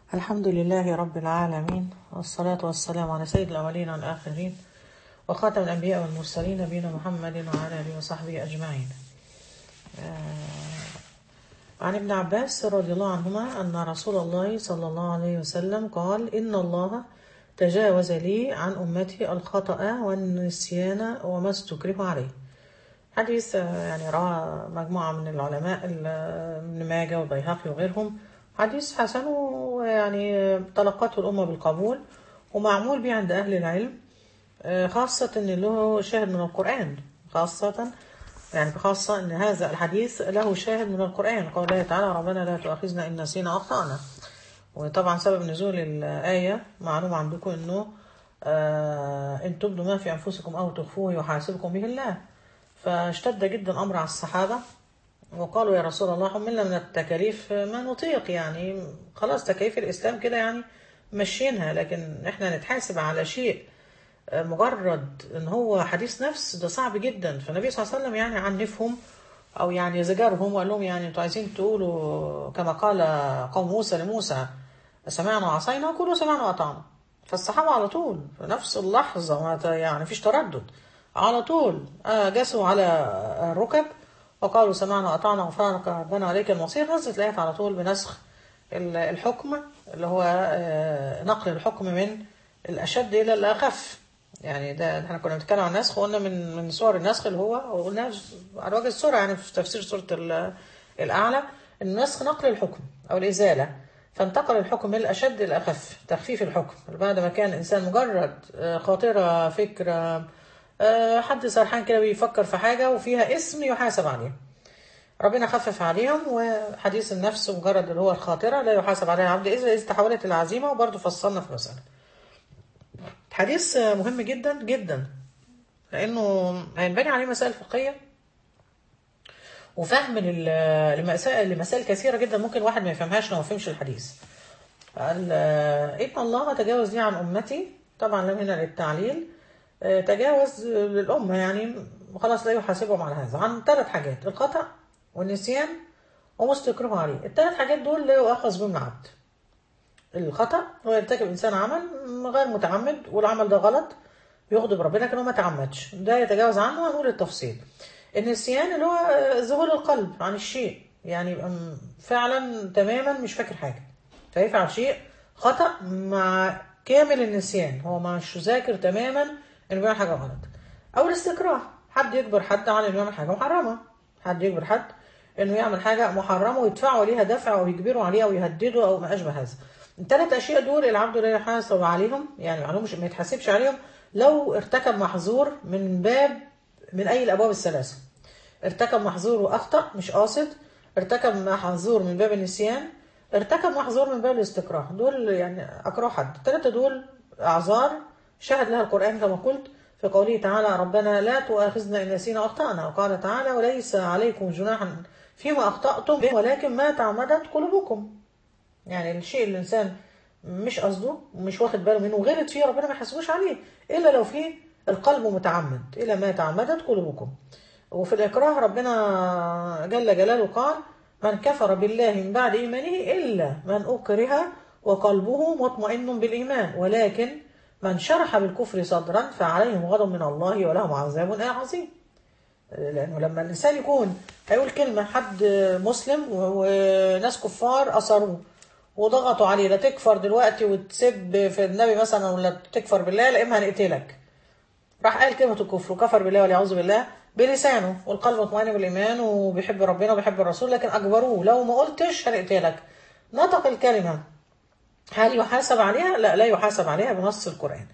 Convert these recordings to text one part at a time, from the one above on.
الحمد لله رب العالمين والصلاة والسلام على سيد الأولين والآخرين وخاتم الأنبياء والمرسلين نبينا محمد وعلى آله وصحبه أجمعين آه، عن ابن عباس رضي الله عنهما أن رسول الله صلى الله عليه وسلم قال إن الله تجاوز لي عن أمتي الخطأ والنسيان وما استكره عليه حديث آه، يعني رواه مجموعة من العلماء ال- ابن ماجه والبيهقي وغيرهم حديث حسن ويعني تلقته الأمة بالقبول ومعمول به عند أهل العلم آه، خاصة إن له شاهد من القرآن خاصة يعني خاصة إن هذا الحديث له شاهد من القرآن قال الله تعالى ربنا لا تؤاخذنا إن نسينا أو أخطأنا وطبعا سبب نزول الآية معلوم عندكم إنه آه إن تبدوا ما في أنفسكم أو تخفوه يحاسبكم به الله فاشتد جدا أمر على الصحابة وقالوا يا رسول الله حملنا من التكاليف ما نطيق يعني خلاص تكاليف الإسلام كده يعني مشينها لكن احنا نتحاسب على شيء مجرد ان هو حديث نفس ده صعب جدا فالنبي صلى الله عليه وسلم يعني عنفهم او يعني زجرهم وقال لهم يعني انتوا عايزين تقولوا كما قال قوم موسى لموسى سمعنا وعصينا وقولوا سمعنا وأطعنا فالصحابة على طول في نفس اللحظة ما ت- يعني فيش تردد على طول آه، جسوا على الركب وقالوا سمعنا وأطعنا غفرانك ربنا عليك المصير نزلت الآيات على طول بنسخ ال- الحكم اللي هو آه، نقل الحكم من الأشد إلى الأخف يعني ده احنا كنا بنتكلم عن النسخ وقلنا من من صور النسخ اللي هو وقلنا على وجه السرعة يعني في تفسير سورة ال- الأعلى النسخ نقل الحكم أو الإزالة فانتقل الحكم من الأشد إلى الأخف تخفيف الحكم بعد ما كان الإنسان مجرد آه، خاطرة فكرة آه، حد سرحان كده بيفكر في حاجة وفيها اسم يحاسب عليه ربنا خفف عليهم وحديث النفس مجرد اللي هو الخاطرة لا يحاسب عليها العبد إذا إذا تحولت العزيمة وبرضه فصلنا في مسألة حديث مهم جدا جدا لأنه هينبني عليه مسائل فقهية وفهم لل- لمسائل لمسائل كثيرة جدا ممكن واحد ما يفهمهاش لو ما فهمش الحديث قال آه، إن الله تجاوز لي عن أمتي طبعا لم هنا للتعليل آه، تجاوز للأمة يعني خلاص لا يحاسبهم على هذا عن ثلاث حاجات الخطأ والنسيان وما استكرهوا عليه الثلاث حاجات دول لا يؤاخذ بهم العبد الخطأ هو يرتكب إنسان عمل غير متعمد والعمل ده غلط يغضب ربنا لكن هو ما تعمدش ده يتجاوز عنه هنقول التفصيل النسيان اللي هو ذهول القلب عن الشيء يعني يبقى م- فعلا تماما مش فاكر حاجة فيفعل شيء خطأ مع كامل النسيان هو مش ذاكر تماما انه بيعمل حاجة غلط او الاستكراه حد يجبر حد على انه يعمل حاجة محرمة حد يجبر حد انه يعمل حاجة محرمة ويدفعوا عليها دفع او يجبروا عليها او يهددوا او ما اشبه هذا الثلاث اشياء دول العبد لا يحاسب عليهم يعني معلوم ما يتحاسبش عليهم لو ارتكب محظور من باب من اي الابواب الثلاثه ارتكب محظور واخطا مش قاصد ارتكب محظور من باب النسيان ارتكب محظور من باب الاستكراه دول يعني اكره حد الثلاثه دول اعذار شهد لها القران كما قلت في قوله تعالى ربنا لا تؤاخذنا ان نسينا واخطانا وقال تعالى وليس عليكم جناح فيما اخطاتم به ولكن ما تعمدت قلوبكم يعني الشيء اللي الانسان مش قصده ومش واخد باله منه وغلط فيه ربنا ما يحاسبوش عليه الا لو فيه القلب متعمد الى ما تعمدت قلوبكم وفي الاكراه ربنا جل جلاله قال من كفر بالله من بعد ايمانه الا من اكره وقلبه مطمئن بالايمان ولكن من شرح بالكفر صدرا فعليهم غضب من الله ولهم عذاب عظيم لانه لما الانسان يكون هيقول كلمه حد مسلم و- وناس كفار اثروه وضغطوا عليه لا تكفر دلوقتي وتسب في النبي مثلا ولا تكفر بالله لا اما هنقتلك راح قال كلمه الكفر وكفر بالله والعياذ بالله بلسانه والقلب مطمئن بالايمان وبيحب ربنا وبيحب الرسول لكن اجبروه لو ما قلتش هنقتلك نطق الكلمه هل يحاسب عليها؟ لا لا يحاسب عليها بنص القرآن.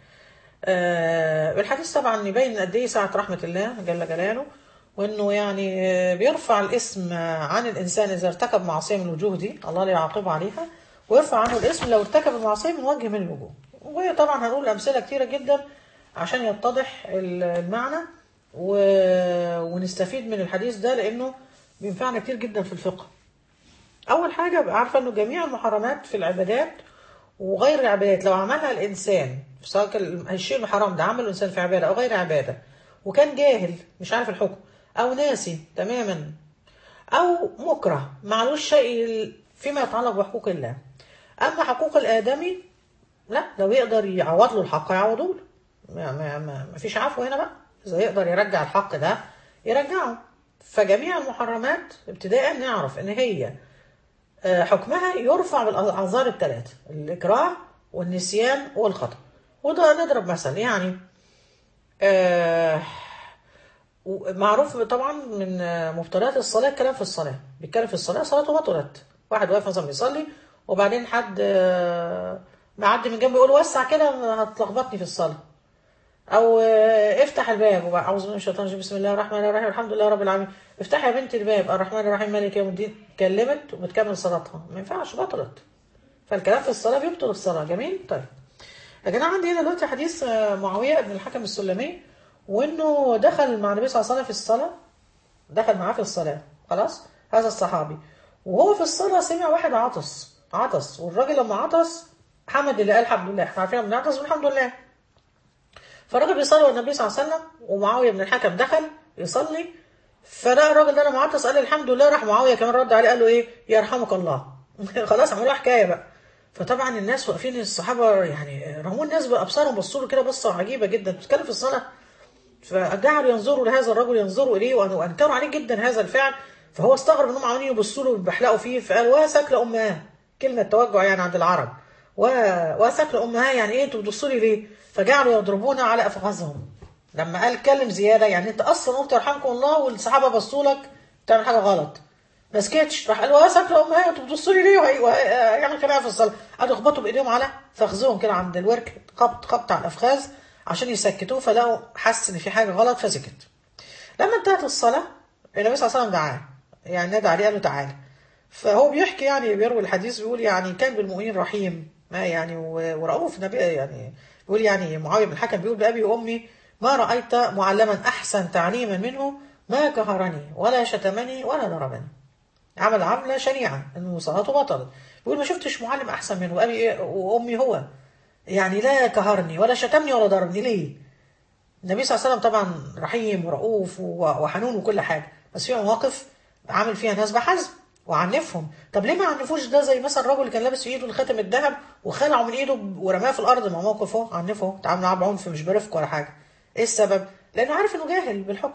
آه الحديث طبعا يبين قد ايه سعة رحمة الله جل جلاله وانه يعني آه، بيرفع الاسم عن الانسان اذا ارتكب معصية من الوجوه دي الله لا يعاقبه عليها ويرفع عنه الاسم لو ارتكب المعصية من وجه من الوجوه. وطبعا هنقول امثلة كتيرة جدا عشان يتضح المعنى و... ونستفيد من الحديث ده لانه بينفعنا كتير جدا في الفقه. اول حاجه ابقى عارفه انه جميع المحرمات في العبادات وغير العبادات لو عملها الانسان سواء كان الشيء الحرام ده عمله الانسان في عباده او غير عباده وكان جاهل مش عارف الحكم او ناسي تماما او مكره معلوش شيء فيما يتعلق بحقوق الله اما حقوق الادمي لا لو يقدر يعوض له الحق يعوضه له ما, ما, ما, ما فيش عفو هنا بقى اذا يقدر يرجع الحق ده يرجعه فجميع المحرمات ابتداء نعرف ان هي آه، حكمها يرفع بالاعذار الثلاثه الاكراه والنسيان والخطا وده نضرب مثل يعني آه، معروف طبعا من آه، مبطلات الصلاه الكلام في الصلاه بيتكلم في الصلاه صلاته بطلت واحد واقف مثلا بيصلي وبعدين حد آه، معدي من جنبه يقول وسع كده هتلخبطني في الصلاه او آه، افتح الباب وبقى اعوذ بالله من الشيطان الرجيم بسم الله الرحمن الرحيم الحمد لله رب العالمين افتح يا بنتي الباب الرحمن الرحيم مالك يوم الدين اتكلمت وبتكمل صلاتها ما ينفعش بطلت فالكلام في الصلاه بيبطل الصلاه جميل طيب يا جماعه عندي هنا دلوقتي حديث آه، معاويه بن الحكم السلمي وانه دخل مع النبي صلى الله عليه وسلم في الصلاه دخل معاه في الصلاه خلاص هذا الصحابي وهو في الصلاه سمع واحد عطس عطس والراجل لما عطس حمد الله قال الحمد لله احنا عارفين بنعطس والحمد لله فالراجل بيصلي والنبي صلى الله عليه وسلم ومعاويه بن الحكم دخل يصلي فلقى الراجل ده لما عطس قال الحمد لله راح معاويه كمان رد عليه قال له ايه يرحمك الله خلاص عملوا حكايه بقى فطبعا الناس واقفين الصحابه يعني رموا الناس بابصارهم بصوا له كده بصه عجيبه جدا بتتكلم في الصلاه فجعلوا ينظروا لهذا الرجل ينظروا اليه وأن- وانكروا عليه جدا هذا الفعل فهو استغرب انهم عمالين يبصوا له ويبحلقوا فيه فقال وسكل امها كلمه توجع يعني عند العرب و... وسكل امها يعني ايه انتوا بتبصوا لي ليه؟ فجعلوا يضربون على افخاذهم لما قال كلم زياده يعني انت اصلا قلت يرحمكم الله والصحابه بصوا لك تعمل حاجه غلط ما سكتش راح قال وسكل امها انتوا بتبصوا لي ليه وهي- ويعمل خناقه في الصلاه قعدوا يخبطوا بايديهم على فخذهم كده عند الورك خبط خبط على الافخاذ عشان يسكتوه فلقوا حس ان في حاجه غلط فسكت لما انتهت الصلاه النبي صلى الله عليه وسلم دعاه يعني نادى عليه قال له تعالى فهو بيحكي يعني بيروي الحديث بيقول يعني كان بالمؤمنين رحيم ما يعني و- ورؤوف نبي يعني بيقول يعني معاويه بن الحكم بيقول بابي وامي ما رايت معلما احسن تعليما منه ما كهرني ولا شتمني ولا ضربني عمل عمله شنيعه انه صلاته بطلت بيقول ما شفتش معلم احسن منه وابي إيه وامي هو يعني لا كهرني ولا شتمني ولا ضربني ليه النبي صلى الله عليه وسلم طبعا رحيم ورؤوف و- وحنون وكل حاجه بس في مواقف عامل فيها ناس بحزم وعنفهم طب ليه ما عنفوش ده زي مثلا الراجل اللي كان لابس في ايده الخاتم الذهب وخلعه من ايده ورماه في الارض ما موقف اهو عنفه تعامل معاه بعنف مش برفق ولا حاجه ايه السبب لانه عارف انه جاهل بالحكم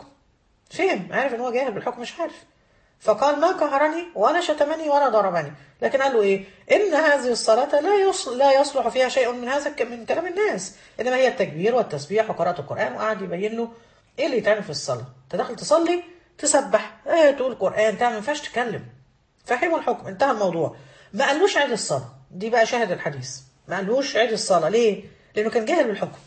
فهم عارف ان هو جاهل بالحكم مش عارف فقال ما قهرني ولا شتمني ولا ضربني لكن قال له ايه ان هذه الصلاه لا يصل لا يصلح فيها شيء من هذا الك- من كلام الناس انما هي التكبير والتسبيح وقراءه القران وقعد يبين له ايه اللي يتعمل في الصلاه انت داخل تصلي تسبح ايه تقول قران تعمل ما ينفعش تتكلم فهموا الحكم انتهى الموضوع ما قالوش عيد الصلاه دي بقى شاهد الحديث ما قالوش عيد الصلاه ليه لانه كان جاهل بالحكم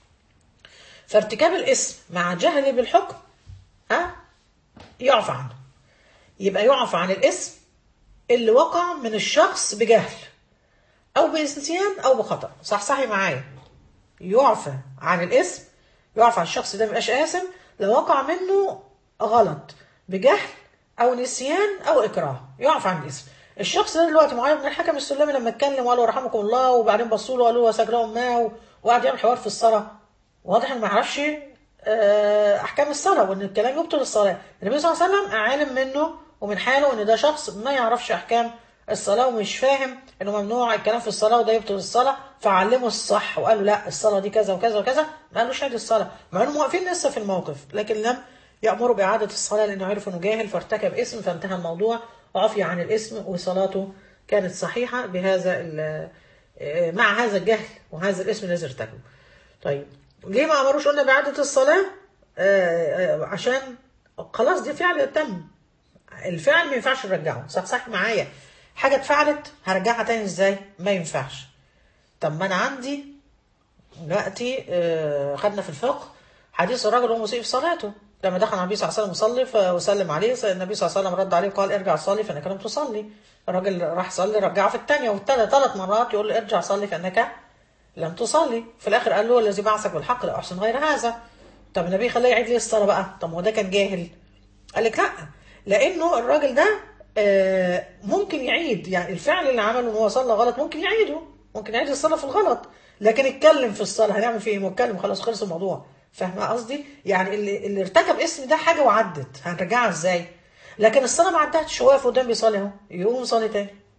فارتكاب الاسم مع جهل بالحكم ها يعفى عنه يبقى يعفى عن الاسم اللي وقع من الشخص بجهل او بنسيان او بخطا صح صحي معايا يعفى عن الاسم يعفى عن الشخص ده ميبقاش آثم لو وقع منه غلط بجهل او نسيان او اكراه يعفى عن الاسم الشخص ده دلوقتي معاويه بن الحكم السلمي لما اتكلم وقال له رحمكم الله وبعدين بصوا له وقالوا له وسجلهم ما وقعد يعمل حوار في الصلاه واضح انه ما يعرفش آه، احكام الصلاه وان الكلام يبطل الصلاه النبي صلى الله عليه وسلم عالم منه ومن حاله ان ده شخص ما يعرفش احكام الصلاه ومش فاهم انه ممنوع الكلام في الصلاه وده يبطل الصلاه فعلمه الصح وقال له لا الصلاه دي كذا وكذا وكذا ما قالوش عيد الصلاه مع انهم واقفين لسه في الموقف لكن لم يامروا باعاده الصلاه لانه عرف انه جاهل فارتكب اسم فانتهى الموضوع وعفي عن الاسم وصلاته كانت صحيحه بهذا ال- آه، مع هذا الجهل وهذا الاسم الذي ارتكبه طيب ليه ما امروش قلنا باعاده الصلاه آه، آه، عشان خلاص دي فعل تم الفعل ما ينفعش نرجعه صح صح معايا حاجه اتفعلت هرجعها تاني ازاي ما ينفعش طب ما انا عندي دلوقتي آه، خدنا في الفقه حديث الرجل وهو مسيء في صلاته لما دخل النبي صلى الله عليه وسلم يصلي ف- وسلم عليه النبي صلى الله عليه وسلم رد عليه وقال ارجع صلي فانك لم تصلي الراجل راح صلي رجعه في الثانيه والثالثه ثلاث مرات يقول له ارجع صلي فانك لم تصلي في الاخر قال له الذي بعثك بالحق لا احسن غير هذا طب النبي خلاه يعيد ليه الصلاه بقى طب ما هو ده كان جاهل قال لك لا لانه الراجل ده آه، ممكن يعيد يعني الفعل اللي عمله ان هو صلى غلط ممكن يعيده ممكن يعيد الصلاه في الغلط لكن اتكلم في الصلاه هنعمل فيه ايه ما اتكلم خلاص خلص الموضوع فاهمه قصدي يعني اللي, اللي ارتكب اسم ده حاجه وعدت هنرجعها ازاي لكن الصلاه ما عدتش هو واقف قدام بيصلي اهو يقوم يصلي تاني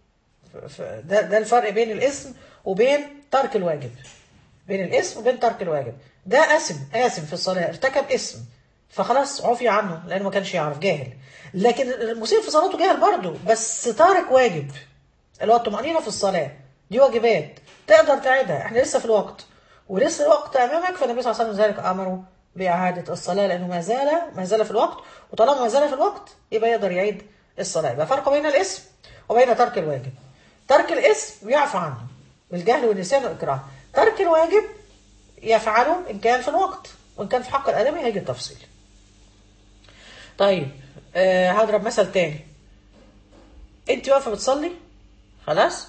ف- ده ده الفرق بين الاسم وبين ترك الواجب بين الاسم وبين ترك الواجب ده اسم اسم في الصلاه ارتكب اسم فخلاص عفي عنه لانه ما كانش يعرف جاهل لكن المسيء في صلاته جاهل برضه بس تارك واجب اللي هو الطمأنينة في الصلاة دي واجبات تقدر تعيدها احنا لسه في الوقت ولسه الوقت امامك فالنبي صلى الله عليه وسلم ذلك امره باعاده الصلاه لانه ما زال ما زال في الوقت وطالما ما زال في الوقت يبقى يقدر يعيد الصلاه يبقى فرق بين الاسم وبين ترك الواجب ترك الاسم يعفى عنه بالجهل والنسيان والاكراه ترك الواجب يفعله ان كان في الوقت وان كان في حق الادمي هيجي التفصيل طيب آه هضرب مثل تاني انت واقفه بتصلي خلاص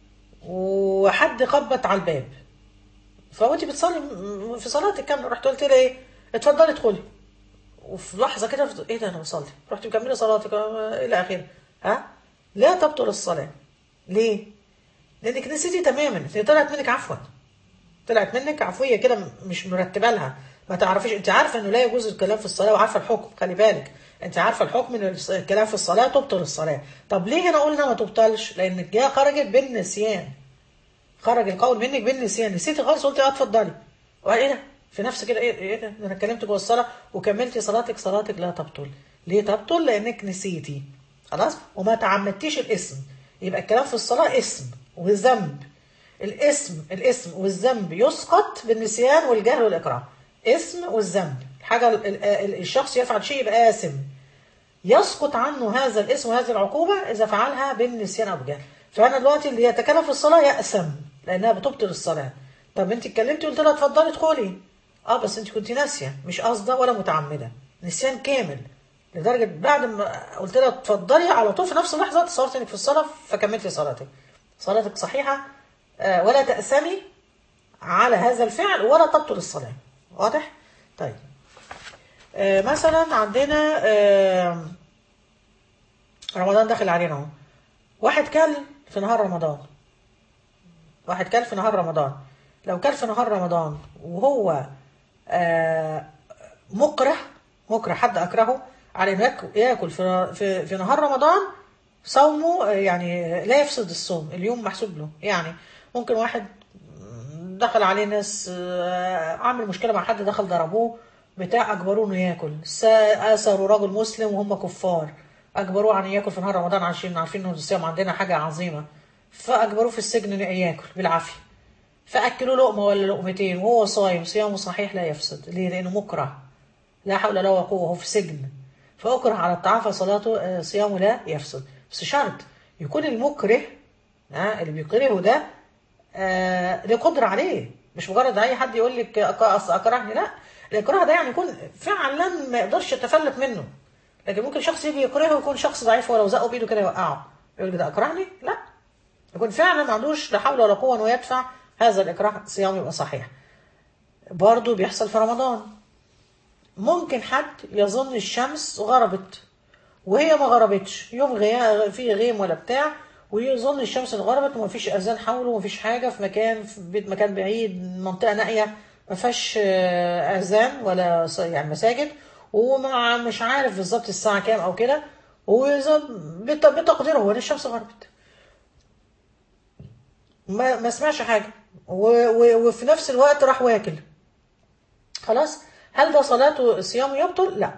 وحد خبط على الباب فوانت بتصلي م- في صلاتك كامله رحت قلت لها ايه اتفضلي ادخلي وفي لحظه كده فت- ايه ده انا بصلي رحت مكمله صلاتك آه، الى اخره ها لا تبطل الصلاه ليه لانك نسيتي تماما هي طلعت منك عفوا طلعت منك عفويه كده م- مش مرتبه لها ما تعرفيش انت عارفه انه لا يجوز الكلام في الصلاه وعارفه الحكم خلي بالك انت عارفه الحكم ان الص- الكلام في الصلاه تبطل الصلاه طب ليه هنا قلنا ما تبطلش لانك جايه خرجت بالنسيان خرج القول منك بالنسيان نسيتي خالص قلت اه اتفضلي وقال ايه ده في نفس كده ايه ايه ده ده انا اتكلمت جوه الصلاه وكملتي صلاتك صلاتك لا تبطل ليه تبطل لانك نسيتي خلاص وما تعمدتيش الاسم يبقى الكلام في الصلاه اسم وذنب الاسم الاسم والذنب يسقط بالنسيان والجهل والاكراه اسم والذنب الحاجه ال- ال- ال- الشخص يفعل شيء يبقى آثم يسقط عنه هذا الاسم وهذه العقوبة إذا فعلها بالنسيان أو بالجهل فأنا دلوقتي اللي يتكلم في الصلاة يأسم لأنها بتبطل الصلاة طب أنت اتكلمتي قلت لها اتفضلي ادخلي أه بس أنت كنت ناسية مش قاصدة ولا متعمدة نسيان كامل لدرجة بعد ما قلت لها اتفضلي على طول في نفس اللحظة تصورت إنك في الصلاة فكملتي صلاتك صلاتك صحيحة آه، ولا تأسمي على هذا الفعل ولا تبطل الصلاة واضح؟ طيب آه، مثلا عندنا آه، رمضان داخل علينا اهو واحد كل في نهار رمضان واحد كل في نهار رمضان لو كل في نهار رمضان وهو آه، مكره مكره حد اكرهه على انه ياك- ياكل في في في نهار رمضان صومه آه، يعني لا يفسد الصوم اليوم محسوب له يعني ممكن واحد دخل عليه ناس آه، عامل مشكله مع حد دخل ضربوه بتاع اجبروه انه ياكل سا- اسروا رجل مسلم وهم كفار اجبروه عن ياكل في نهار رمضان عشان عارفين ان الصيام عندنا حاجه عظيمه فاجبروه في السجن انه ياكل بالعافيه فاكلوا لقمه ولا لقمتين وهو صايم صيامه صحيح لا يفسد ليه لانه مكره لا حول له ولا قوه هو في سجن فاكره على الطعام فصلاته آه، صيامه لا يفسد بس شرط يكون المكره ها اللي بيكرهه ده آه له قدره عليه مش مجرد اي حد يقول لك أك- أصل اكرهني لا الاكراه ده يعني يكون فعلا ما يقدرش يتفلت منه لكن ممكن شخص يجي يكرهه ويكون شخص ضعيف ولو زقه بايده كده يوقعه يقول لك ده اكرهني لا يكون فعلا ما عندوش لا حول ولا قوه انه يدفع هذا الاكراه صيامه يبقى صحيح برضه بيحصل في رمضان ممكن حد يظن الشمس غربت وهي ما غربتش يوم غيا في غيم ولا بتاع ويظن الشمس غربت ومفيش اذان حوله ومفيش حاجه في مكان في بيت مكان بعيد منطقه نائيه ما فيهاش آه، اذان ولا ص- يعني مساجد ومع مش عارف بالظبط الساعه كام او كده وإذا بت- بتقديره هو إن الشمس غربت ما ما سمعش حاجه و و وفي نفس الوقت راح واكل خلاص هل ده صلاته صيامه يبطل لا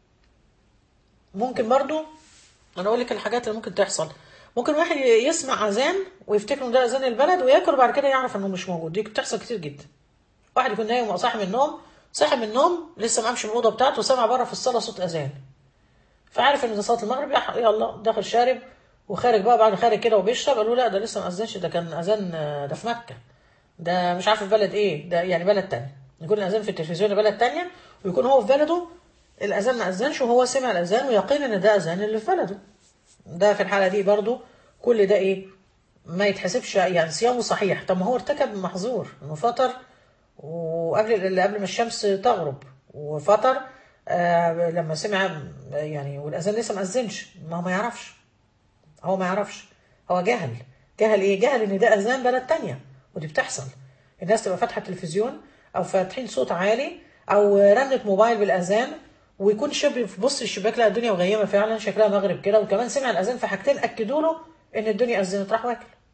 ممكن برضو انا اقول لك الحاجات اللي ممكن تحصل ممكن واحد يسمع اذان ويفتكر ان ده اذان البلد وياكل وبعد كده يعرف انه مش موجود دي بتحصل كتير جدا واحد يكون نايم وصاحي من النوم صاحي من النوم لسه ما قامش من الاوضه بتاعته وسمع بره في الصاله صوت اذان فعارف ان ده صلاه المغرب يح- يلا داخل شارب وخارج بقى بعد خارج كده وبيشرب قالوا لا ده لسه ما اذنش ده كان اذان آه، ده في مكه ده مش عارف في بلد ايه ده يعني بلد تاني يكون الاذان في التلفزيون بلد تانية ويكون هو في بلده الاذان ما اذنش وهو سمع الاذان ويقين ان ده اذان اللي في بلده ده في الحاله دي برضو كل ده ايه ما يتحسبش يعني صيامه صحيح طب ما هو ارتكب محظور انه فطر وقبل اللي قبل ما الشمس تغرب وفطر آه لما سمع يعني والاذان لسه ما اذنش ما هو ما يعرفش هو ما يعرفش هو جهل جهل ايه جهل ان ده اذان بلد تانية ودي بتحصل الناس تبقى فاتحه التلفزيون او فاتحين صوت عالي او رنة موبايل بالاذان ويكون شاب في بص الشباك لقى الدنيا مغيمه فعلا شكلها مغرب كده وكمان سمع الاذان فحاجتين اكدوا له ان الدنيا اذنت راح واكل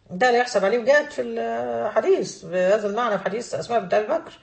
ده لا يحسب عليه وجاءت في الحديث بهذا المعنى في حديث اسماء بنت ابي بكر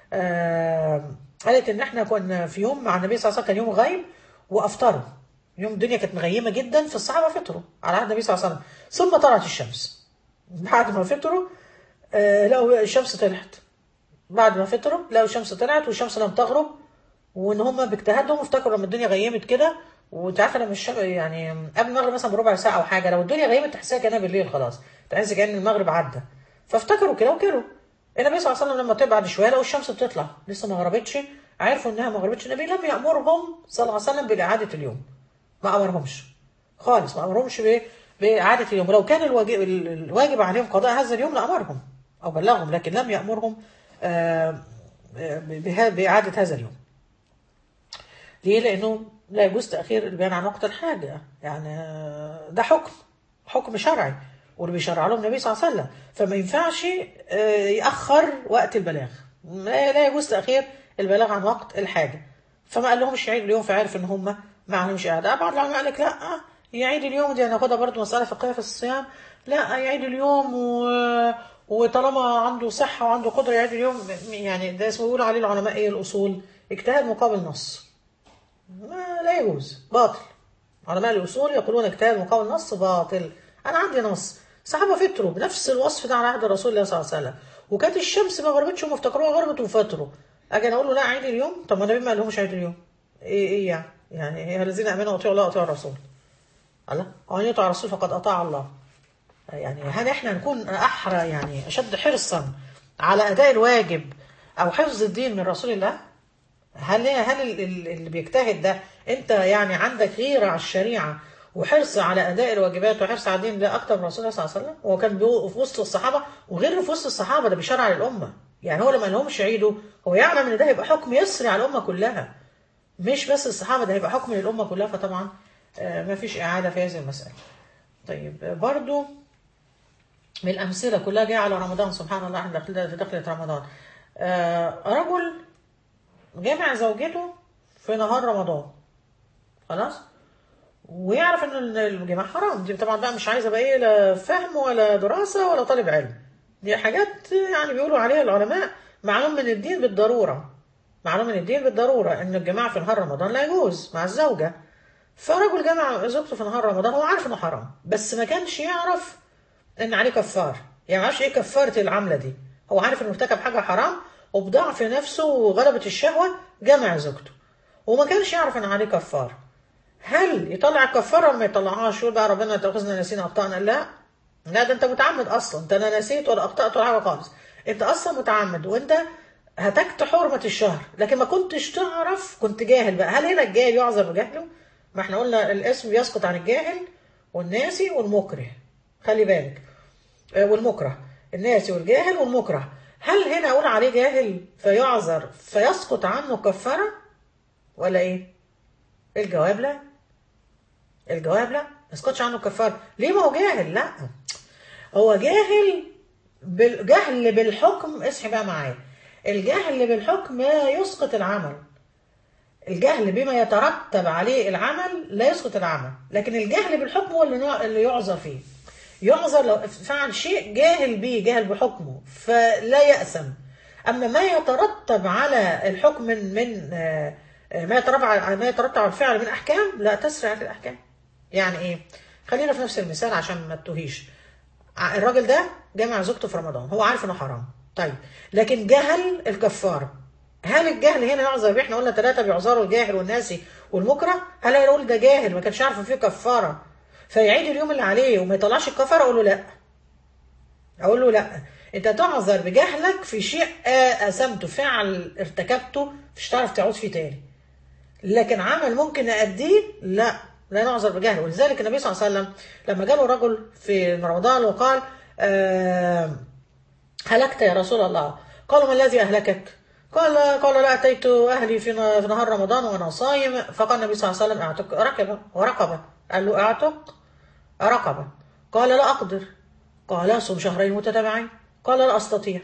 آه قالت ان احنا كنا في يوم مع النبي صلى الله عليه وسلم كان يوم غيم وافطروا يوم الدنيا كانت مغيمه جدا فالصحابه فطروا على عهد النبي صلى الله عليه وسلم ثم طلعت الشمس بعد ما فطروا آه لقوا الشمس طلعت بعد ما فطروا لقوا الشمس طلعت والشمس لم تغرب وان هم باجتهادهم افتكروا لما الدنيا غيمت كده وانت عارفه لما الشمس يعني قبل المغرب مثلا بربع ساعه او حاجه لو الدنيا غيمت تحسها كانها بالليل خلاص تحس كان المغرب عدى فافتكروا كده وكلوا النبي صلى الله عليه وسلم لما طلع بعد شويه لقوا الشمس بتطلع لسه ما غربتش عرفوا انها ما غربتش النبي لم يامرهم صلى الله عليه وسلم باعاده اليوم ما امرهمش خالص ما امرهمش ب- باعاده اليوم ولو كان الواجب, الواجب عليهم قضاء هذا اليوم لامرهم او بلغهم لكن لم يامرهم آه، آه، بها- باعاده هذا اليوم ليه؟ لأنه لا يجوز تأخير البيان عن وقت الحاجة يعني آه، ده حكم حكم شرعي واللي بيشرع لهم النبي صلى الله عليه وسلم فما ينفعش آه، يأخر وقت البلاغ لا لا يجوز تأخير البلاغ عن وقت الحاجة فما قال لهمش يعيد اليوم فعرف ان هم ما عليهمش قاعدة بعض العلماء قال لك لا يعيد اليوم دي هناخدها برضه مسألة فقهية في الصيام لا يعيد اليوم و... وطالما عنده صحة وعنده قدرة يعيد اليوم يعني ده اسمه بيقولوا عليه العلماء ايه الأصول اجتهاد مقابل نص ما لا يجوز باطل علماء الأصول يقولون اجتهاد مقابل نص باطل أنا عندي نص صحابة فطروا بنفس الوصف ده على عهد رسول الله صلى الله عليه وسلم وكانت الشمس ما غربتش هم افتكروها غربت وفطروا أجي أنا أقول له لا عيد اليوم طب ما النبي ما قالهمش عيد اليوم إيه إيه يعني يعني هي الذين آمنوا أطيعوا الله وأطيعوا الرسول الله ومن يطع الرسول فقد أطاع الله يعني هل احنا نكون أحرى يعني أشد حرصا على أداء الواجب أو حفظ الدين من رسول الله هل هل ال- ال- اللي بيجتهد ده انت يعني عندك غيره على الشريعه وحرص على اداء الواجبات وحرص على الدين ده اكتر من رسول الله صلى الله عليه وسلم هو كان بيقول في وسط الصحابه وغير في وسط الصحابه ده بيشرع للامه يعني هو لما لهمش يعيدوا هو يعلم ان ده هيبقى حكم يسري على الامه كلها مش بس الصحابه ده هيبقى حكم للامه كلها فطبعا آه، ما فيش اعاده في هذه المساله طيب آه، برضو من الأمثلة كلها جاية على رمضان سبحان الله احنا داخل- في دخلة رمضان آه رجل جامع زوجته في نهار رمضان خلاص ويعرف ان الجماع حرام دي طبعا بقى مش عايزه بقى ايه لا فهم ولا دراسه ولا طالب علم دي حاجات يعني بيقولوا عليها العلماء معلوم من الدين بالضروره معلوم من الدين بالضروره ان الجماع في نهار رمضان لا يجوز مع الزوجه فرجل جمع زوجته في نهار رمضان هو عارف انه حرام بس ما كانش يعرف ان عليه كفار يعني ما عرفش ايه كفاره العمله دي هو عارف انه ارتكب حاجه حرام وبضعف نفسه وغلبة الشهوه جمع زوجته وما كانش يعرف ان عليه كفار هل يطلع الكفاره ولا ما يطلعهاش يقول بقى ربنا تاخذنا نسينا اخطانا لا لا ده انت متعمد اصلا انت لا نسيت ولا اخطات ولا حاجه خالص انت اصلا متعمد وانت هتكت حرمه الشهر لكن ما كنتش تعرف كنت جاهل بقى هل هنا الجاهل يعذر بجهله ما احنا قلنا الاسم بيسقط عن الجاهل والناسي والمكره خلي بالك آه، والمكره الناسي والجاهل والمكره هل هنا اقول عليه جاهل فيعذر فيسقط عنه كفاره ولا ايه الجواب لا الجواب لا ما يسقطش عنه كفاره ليه ما هو جاهل لا هو جاهل بالجهل بالحكم اصحي بقى معايا الجهل بالحكم لا يسقط العمل الجهل بما يترتب عليه العمل لا يسقط العمل لكن الجهل بالحكم هو اللي نوع- اللي يعذر فيه يعذر لو فعل شيء جاهل به جاهل بحكمه فلا يأثم أما ما يترتب على الحكم من من آه، آه، ما يترتب على ما يترتب على الفعل من أحكام لا تسرع في الأحكام يعني إيه خلينا في نفس المثال عشان ما تتوهيش ع- الراجل ده جمع زوجته في رمضان هو عارف انه حرام طيب لكن جهل الكفاره هل الجهل هنا يعذر بيه احنا قلنا ثلاثه بيعذروا الجاهل والناسي والمكره هل هنقول ده جاهل ما كانش عارف ان فيه كفاره فيعيد اليوم اللي عليه وما يطلعش الكفاره اقول له لا اقول له لا انت تعذر بجهلك في شيء آه، قسمته فعل ارتكبته مش هتعرف تعود فيه تاني لكن عمل ممكن أأديه لا لا نعذر بجهل ولذلك النبي صلى الله عليه وسلم لما جاله رجل في رمضان وقال آه هلكت يا رسول الله قالوا ما الذي أهلكك قال قال لا أتيت أهلي في ن- في نهار رمضان وأنا صايم فقال النبي صلى الله عليه وسلم أعتق ركبة ورقبة قال له أعتق رقبة قال لا أقدر قال صم شهرين متتابعين قال لا أستطيع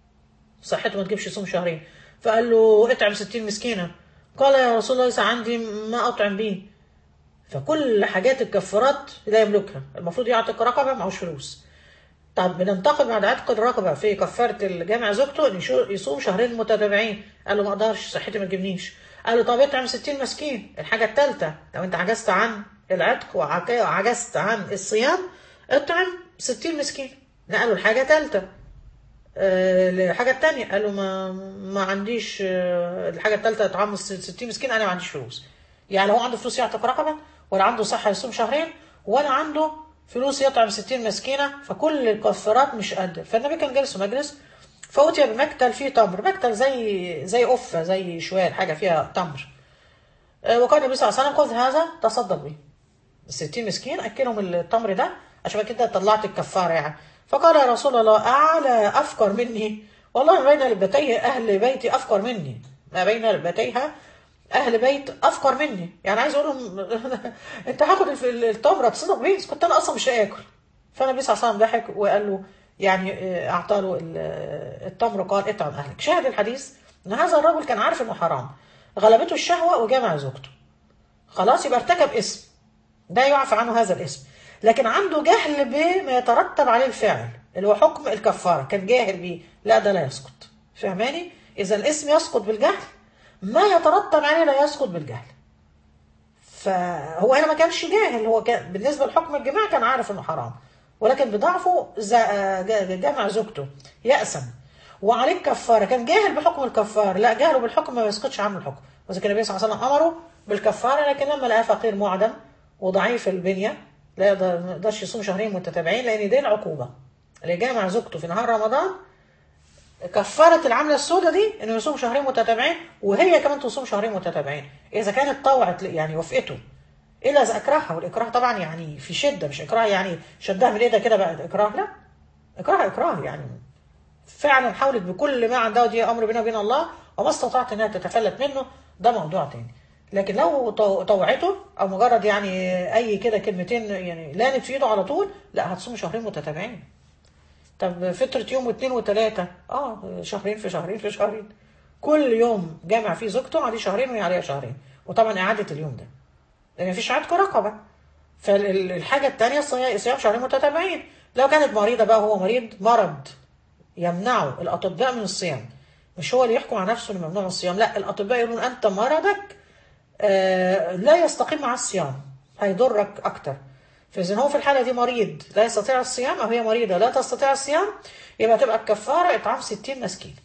صحته ما تجيبش صوم شهرين فقال له اطعم ستين مسكينة قال يا رسول الله ليس عندي ما أطعم به فكل حاجات الكفارات لا يملكها المفروض يعتق رقبة معهوش فلوس طب بننتقد بعد عتق الرقبه في كفاره الجامع زوجته ان يشو- يصوم شهرين متتابعين قال له ما اقدرش صحتي ما تجيبنيش قال له طب اطعم 60 مسكين الحاجه الثالثه لو انت عجزت عن العتق وعك- وعجزت عن الصيام اطعم 60 مسكين نقلوا الحاجه ثالثه آه، الحاجة التانية قالوا ما ما عنديش آه، الحاجة التالتة اطعام الس- 60 مسكين انا ما عنديش فلوس يعني هو عنده فلوس يعتق رقبة ولا عنده صحة يصوم شهرين ولا عنده فلوس يطعم 60 مسكينة فكل الكفارات مش قادر فالنبي كان جالس في مجلس فأتي بمكتل فيه تمر مكتل زي زي قفة زي شوال حاجة فيها تمر آه، وقال النبي صلى الله عليه وسلم خذ هذا تصدق به ال 60 مسكين اكلهم التمر ده عشان كده طلعت الكفاره يعني فقال يا رسول الله اعلى افقر مني والله ما بين لبتيه اهل بيتي افقر مني ما بين لبتيها اهل بيت افقر مني يعني عايز اقول لهم انت هاخد الف- التمره تصدق بيه بس كنت انا اصلا مش هاكل فالنبي صلى الله عليه وسلم ضحك وقال له يعني آه، اعطى له ال- آه، التمر وقال اطعم اهلك شاهد الحديث ان هذا الرجل كان عارف انه حرام غلبته الشهوه وجمع زوجته خلاص يبقى ارتكب اسم ده يعفى عنه هذا الاسم لكن عنده جهل بما يترتب عليه الفعل اللي هو حكم الكفارة كان جاهل بيه لا ده لا يسقط فهماني إذا الاسم يسقط بالجهل ما يترتب عليه لا يسقط بالجهل فهو هنا ما كانش جاهل هو كان بالنسبة لحكم الجماع كان عارف انه حرام ولكن بضعفه ز- ج- جمع زوجته يأسم وعليه كفارة كان جاهل بحكم الكفارة لا جاهله بالحكم ما يسقطش عنه الحكم وذلك النبي صلى الله عليه وسلم أمره بالكفارة لكن لما لقاه فقير معدم وضعيف البنية لا يقدر ما يقدرش يصوم شهرين متتابعين لأن دي العقوبة اللي جامع زوجته في نهار رمضان كفارة العملة السوداء دي انه يصوم شهرين متتابعين وهي كمان تصوم شهرين متتابعين اذا كانت طوعت يعني وافقته الا اذا اكرهها والاكراه طبعا يعني في شده مش اكراه يعني شدها من ايدها كده بقت اكراه لا اكراه اكراه يعني فعلا حاولت بكل ما عندها ودي امر بينها وبين الله وما استطاعت انها تتفلت منه ده موضوع تاني لكن لو طو- طوعته او مجرد يعني اي كده كلمتين يعني لانت في ايده على طول لا هتصوم شهرين متتابعين طب فترة يوم واثنين وثلاثة اه شهرين في شهرين في شهرين كل يوم جامع فيه زوجته عليه شهرين وهي عليها شهرين وطبعا إعادة اليوم ده لأن مفيش عتق رقبة فالحاجة التانية صيام صيام شهرين متتابعين لو كانت مريضة بقى هو مريض مرض يمنعه الأطباء من الصيام مش هو اللي يحكم على نفسه انه ممنوع من الصيام لا الأطباء يقولون أنت مرضك آه لا يستقيم مع الصيام هيضرك أكتر فإذا هو في الحالة دي مريض لا يستطيع الصيام أو هي مريضة لا تستطيع الصيام يبقى تبقى الكفارة إطعام 60 مسكين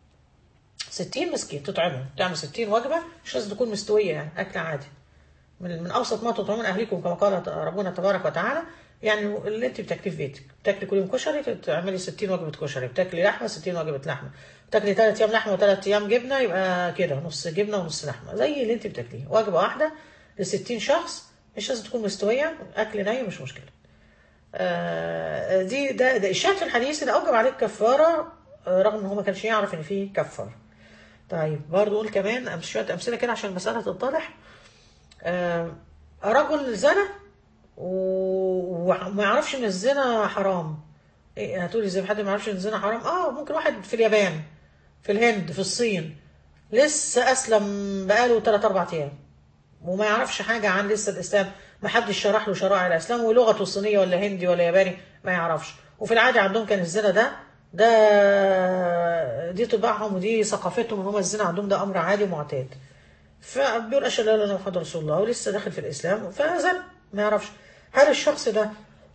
60 مسكين تطعمهم تعمل 60 وجبة مش لازم تكون مستوية يعني أكل عادي من من أوسط ما تطعمون أهليكم كما قال ربنا تبارك وتعالى يعني اللي أنت بتاكليه في بيتك بتاكلي كل يوم كشري تعملي 60 وجبة كشري بتاكلي لحمة 60 وجبة لحمة بتاكلي ثلاث أيام لحمة وثلاث أيام جبنة يبقى كده نص جبنة ونص لحمة زي اللي أنت بتاكليه وجبة واحدة ل 60 شخص مش لازم تكون مستوية أكل ني مش مشكلة آه، دي ده ده الشاهد في الحديث ده اوجب عليه الكفاره آه، رغم ان هو ما كانش يعرف ان فيه كفاره. طيب برضه قول كمان أمس- شويه امثله كده عشان المساله تتضح. آه، رجل زنى و- وما يعرفش ان الزنا حرام. إيه هتقولي ازاي حد ما يعرفش ان الزنا حرام؟ اه ممكن واحد في اليابان في الهند في الصين لسه اسلم بقاله 3 4 ايام وما يعرفش حاجة عن لسه الإسلام ما حدش شرح له شرائع الإسلام ولغته صينية ولا هندي ولا ياباني ما يعرفش وفي العادة عندهم كان الزنا ده ده دي طباعهم ودي ثقافتهم ان هم الزنا عندهم ده أمر عادي ومعتاد فبيقول أشهد أن لا إله إلا الله محمد رسول الله ولسه داخل في الإسلام فزن ما يعرفش هل الشخص ده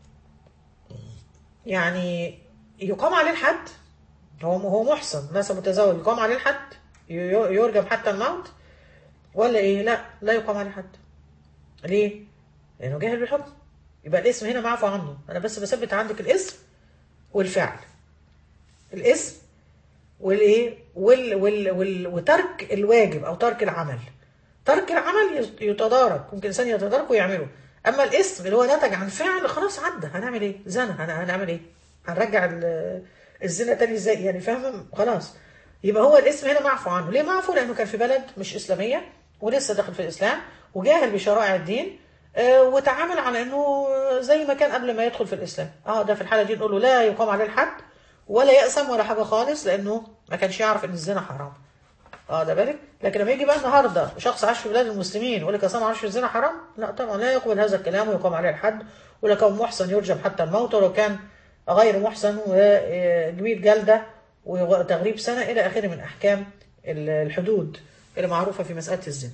يعني يقام عليه الحد هو هو محصن ناس متزوج يقام عليه الحد ي- يرجم حتى الموت ولا ايه لا لا يقام عليه حد ليه لانه جاهل بالحكم يبقى الاسم هنا معفو عنه انا بس بثبت عندك الاسم والفعل الاسم والايه وال وال وال وترك الواجب او ترك العمل ترك العمل يت- يتدارك ممكن انسان يتدارك ويعمله اما الاسم اللي هو نتج عن فعل خلاص عدى هنعمل ايه زنا هن- هنعمل ايه هنرجع ال- الزنا تاني ازاي يعني فاهم خلاص يبقى هو الاسم هنا معفو عنه ليه معفو لانه كان في بلد مش اسلاميه ولسه داخل في الاسلام وجاهل بشرائع الدين آه، وتعامل على انه زي ما كان قبل ما يدخل في الاسلام اه ده في الحاله دي نقول له لا يقام عليه الحد ولا يأسم ولا حاجه خالص لانه ما كانش يعرف ان الزنا حرام اه ده بالك لكن لما يجي بقى النهارده شخص عاش في بلاد المسلمين يقول لك اصل أنا ما اعرفش الزنا حرام لا طبعا لا يقبل هذا الكلام ويقام عليه الحد ولا كان محسن يرجم حتى الموت ولو كان غير محسن وجميد جلدة وتغريب سنة إلى آخره من أحكام ال- الحدود اللي معروفة في مسألة الزنا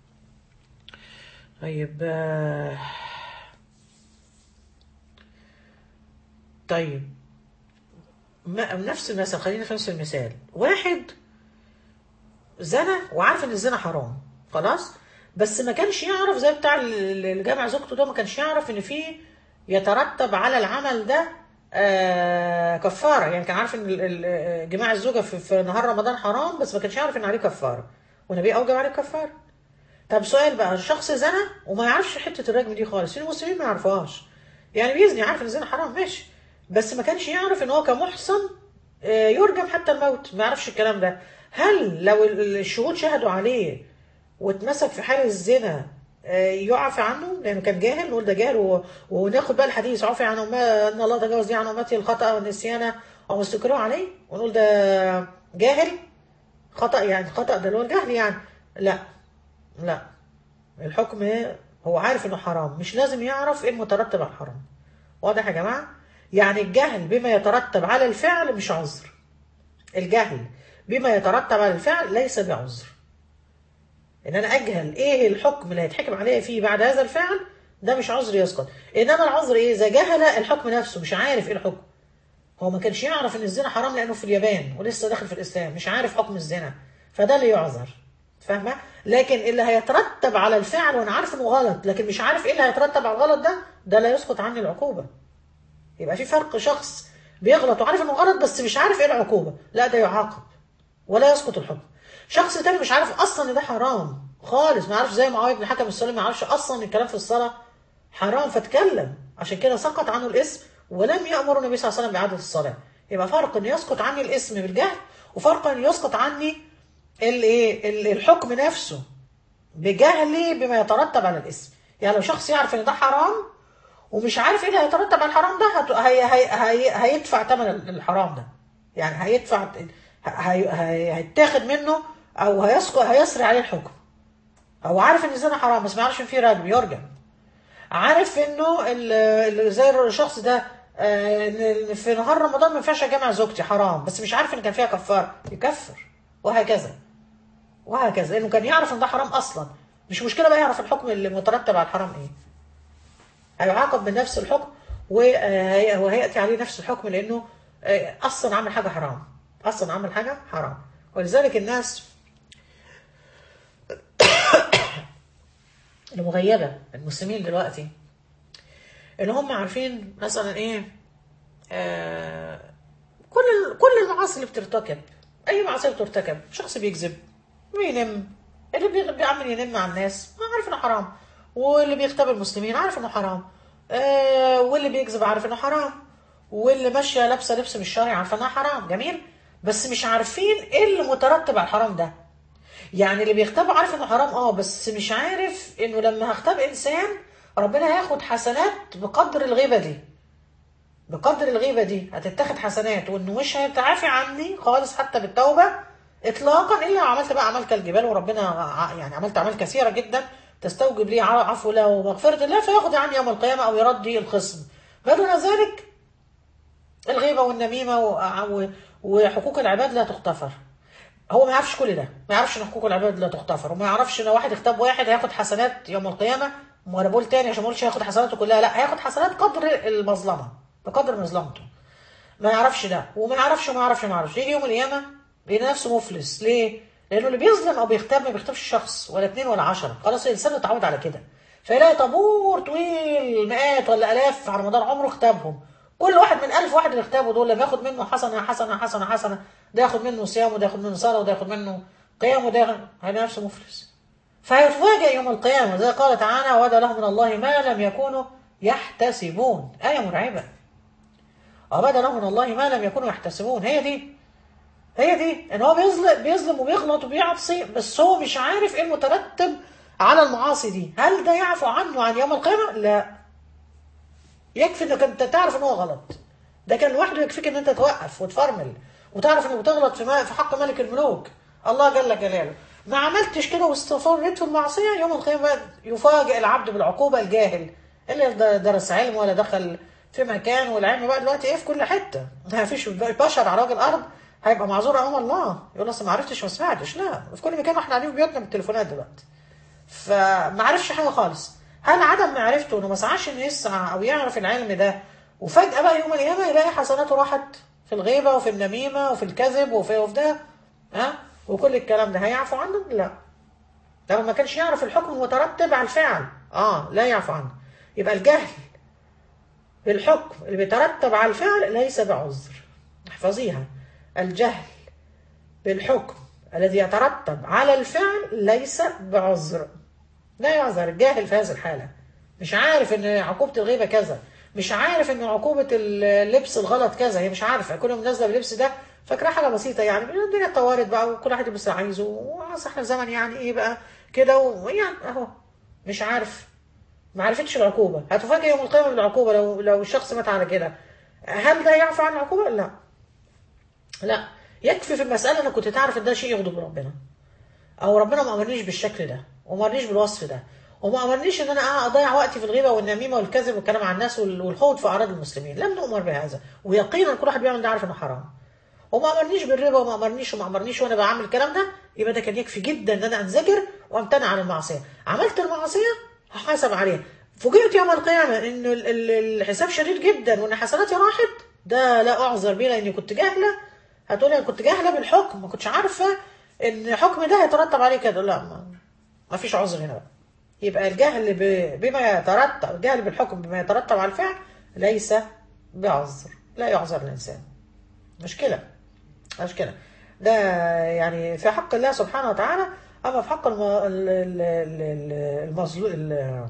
طيب آه، طيب ما نفس المثل خلينا في نفس المثال واحد زنى وعارف ان الزنا حرام خلاص بس ما كانش يعرف زي بتاع اللي جامع زوجته ده ما كانش يعرف ان في يترتب على العمل ده آه كفاره يعني كان عارف ان ال- ال- جماع الزوجه في, في نهار رمضان حرام بس ما كانش يعرف ان عليه كفاره والنبي اوجب عليه كفاره طب سؤال بقى الشخص زنى وما يعرفش حته الرجم دي خالص في المسلمين ما يعرفوهاش يعني بيزني عارف ان الزنا حرام ماشي بس ما كانش يعرف ان هو كمحصن آه، يرجم حتى الموت ما يعرفش الكلام ده هل لو ال- الشهود شهدوا عليه واتمسك في حال الزنا آه، يعفى عنه لانه كان جاهل نقول ده جاهل و... وناخد بقى الحديث عفى عن أمة ان الله تجاوز لي عن امتي الخطا والنسيان او استكراه عليه ونقول ده جاهل خطا يعني خطا ده اللي هو الجهل يعني لا لا الحكم هو عارف انه حرام مش لازم يعرف ايه المترتب على الحرام واضح يا جماعه يعني الجهل بما يترتب على الفعل مش عذر الجهل بما يترتب على الفعل ليس بعذر ان انا اجهل ايه الحكم اللي هيتحكم عليه فيه بعد هذا الفعل ده مش عذر يسقط انما العذر ايه اذا جهل الحكم نفسه مش عارف ايه الحكم هو ما كانش يعرف ان الزنا حرام لانه في اليابان ولسه داخل في الاسلام مش عارف حكم الزنا فده اللي يعذر فاهمه لكن اللي هيترتب على الفعل وانا عارف انه غلط لكن مش عارف ايه اللي هيترتب على الغلط ده ده لا يسقط عني العقوبه يبقى في فرق شخص بيغلط وعارف انه غلط بس مش عارف ايه العقوبه لا ده يعاقب ولا يسقط الحكم شخص تاني مش عارف اصلا ان ده حرام خالص ما عارفش زي معاويه بن الحكم السلمي ما عارفش اصلا الكلام في الصلاه حرام فتكلم عشان كده سقط عنه الاسم ولم يامر النبي صلى الله عليه وسلم باعاده الصلاه يبقى فرق ان يسقط عني الاسم بالجهل وفرق ان يسقط عني الايه ال- الحكم نفسه بجهلي بما يترتب على الاسم يعني لو شخص يعرف ان ده حرام ومش عارف ايه اللي هيترتب على الحرام ده هت... هي... هي... هي... هيدفع ثمن الحرام ده يعني هيدفع هي... هي... هيتاخد منه او هيسقط هيسري عليه الحكم هو عارف ان الزنا حرام بس ما يعرفش ان في رجم يرجم عارف انه ال... ال- زي الشخص ده آه، إن في نهار رمضان ما ينفعش اجمع زوجتي حرام بس مش عارف ان كان فيها كفاره يكفر وهكذا وهكذا لانه كان يعرف ان ده حرام اصلا مش مشكله بقى يعرف الحكم اللي مترتب على الحرام ايه هيعاقب بنفس الحكم وهي- وهياتي عليه نفس الحكم لانه آه، اصلا عمل حاجه حرام اصلا عمل حاجه حرام ولذلك الناس المغيبه المسلمين دلوقتي اللي هم عارفين مثلا ايه آه كل كل المعاصي اللي بترتكب اي معصيه بترتكب شخص بيكذب بينم اللي بيغ- بيعمل ينم مع الناس ما عارف انه حرام واللي بيغتاب المسلمين عارف انه حرام آه واللي بيكذب عارف انه حرام واللي ماشيه لابسه لبس مش شرعي عارفه انها حرام جميل بس مش عارفين ايه اللي مترتب على الحرام ده يعني اللي بيغتاب عارف انه حرام اه بس مش عارف انه لما هغتاب انسان ربنا هياخد حسنات بقدر الغيبه دي بقدر الغيبه دي هتتاخد حسنات وانه مش هيتعافي عني خالص حتى بالتوبه اطلاقا الا لو عملت بقى اعمال كالجبال وربنا ع- يعني عملت اعمال كثيره جدا تستوجب لي ع- عفو الله ومغفره الله فياخد عني يوم القيامه او يردي الخصم ما دون ذلك الغيبه والنميمه و- و- وحقوق العباد لا تغتفر هو ما يعرفش كل ده ما يعرفش ان حقوق العباد لا تغتفر وما يعرفش ان واحد اغتاب واحد هياخد حسنات يوم القيامه وانا بقول تاني عشان ما اقولش هياخد حسناته كلها لا هياخد حسنات قدر المظلمه بقدر مظلمته ما يعرفش ده وما يعرفش وما يعرفش وما يعرفش يجي يوم القيامه يلاقي نفسه مفلس ليه؟ لانه اللي بيظلم او بيغتاب ما بيغتابش شخص ولا اتنين ولا عشرة خلاص الانسان اتعود على كده فيلاقي طابور طويل مئات ولا الاف على مدار عمره اغتابهم كل واحد من ألف واحد اللي اغتابه دول لما ياخد منه حسنه حسنه حسنه حسنه ده ياخد منه صيام وده ياخد منه صلاه وده ياخد منه قيام وده ياخد هيلاقي نفسه مفلس فهيتفاجئ يوم القيامه زي قال تعالى وعد لهم من الله ما لم يكونوا يحتسبون ايه مرعبه وبدا لهم من الله ما لم يكونوا يحتسبون هي دي هي دي ان هو بيظلم بيظلم وبيغلط وبيعصي بس هو مش عارف ايه المترتب على المعاصي دي هل ده يعفو عنه عن يوم القيامه لا يكفي انك انت تعرف ان هو غلط ده كان لوحده يكفيك ان انت توقف وتفرمل وتعرف انك بتغلط في, ما في حق ملك الملوك الله جل جلاله ما عملتش كده واستفريت في المعصيه يوم القيامه يفاجئ العبد بالعقوبه الجاهل اللي درس علم ولا دخل في مكان والعلم بقى دلوقتي ايه في كل حته ما فيش بشر على وجه الارض هيبقى معذور امام الله يقول اصل ما عرفتش ما سمعتش لا في كل مكان واحنا قاعدين في بيوتنا بالتليفونات دلوقتي فما عرفش حاجه خالص هل عدم معرفته انه ما سعاش انه يسعى او يعرف العلم ده وفجاه بقى يوم القيامه يلاقي حسناته راحت في الغيبه وفي النميمه وفي الكذب وفي وفي ده ها وكل الكلام ده هيعفو عنه لا لو ما كانش يعرف الحكم المترتب على الفعل اه لا يعفو عنه يبقى الجهل بالحكم اللي بيترتب على الفعل ليس بعذر احفظيها الجهل بالحكم الذي يترتب على الفعل ليس بعذر لا يعذر الجاهل في هذه الحالة مش عارف ان عقوبة الغيبة كذا مش عارف ان عقوبة اللبس الغلط كذا هي مش عارفة كل ما نازلة باللبس ده فاكرة حاجة بسيطة يعني الدنيا اتطورت بقى وكل واحد يلبس اللي عايزه وأصل احنا زمن يعني ايه بقى كده ويعني اهو مش عارف ما عرفتش العقوبة هتفاجئ يوم القيامة بالعقوبة لو لو الشخص مات على كده هل ده يعفى عن العقوبة؟ لا لا يكفي في المسألة انك كنت تعرف ان ده شيء يغضب ربنا او ربنا ما امرنيش بالشكل ده وما امرنيش بالوصف ده وما امرنيش ان انا اضيع وقتي في الغيبه والنميمه والكذب والكلام عن الناس والخوض في اعراض المسلمين لم نؤمر بهذا ويقينا كل واحد بيعمل ده عارف انه حرام وما امرنيش بالربا وما امرنيش وما امرنيش وانا بعمل الكلام ده يبقى ده كان يكفي جدا ان انا انزجر وامتنع عن المعصيه عملت المعصيه هحاسب عليها فوجئت يوم القيامه ان الحساب شديد جدا وان حسناتي راحت ده لا اعذر بيه لاني كنت جاهله هتقولي انا كنت جاهله بالحكم ما كنتش عارفه ان الحكم ده هيترتب عليه كده لا ما, ما فيش عذر هنا بقى يبقى الجهل بما يترتب الجهل بالحكم بما يترتب على الفعل ليس بعذر لا يعذر الانسان مشكله مشكله ده يعني في حق الله سبحانه وتعالى اما في حق المظلوم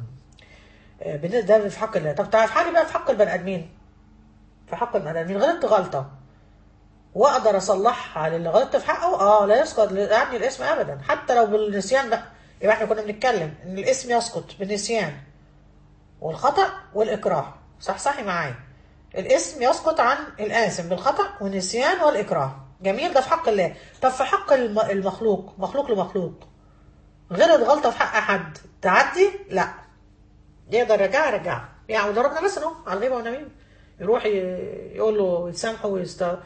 ده في حق الله طب تعرف حالي بقى في حق البني ادمين في حق البني ادمين غلطت غلطه واقدر اصلحها على اللي غلطت في حقه اه لا يسقط عني الاسم ابدا حتى لو بالنسيان بقى يبقى احنا كنا بنتكلم ان الاسم يسقط بالنسيان والخطا والاكراه صح صحي معايا الاسم يسقط عن الآثم بالخطأ والنسيان والإكراه جميل ده في حق الله طب في حق المخلوق مخلوق لمخلوق غلط غلطة في حق حد تعدي لا يقدر يرجع يرجع يعني ضربنا مثلا اهو على الغيبة والنميمة يروح يقول له يتسامحه ويست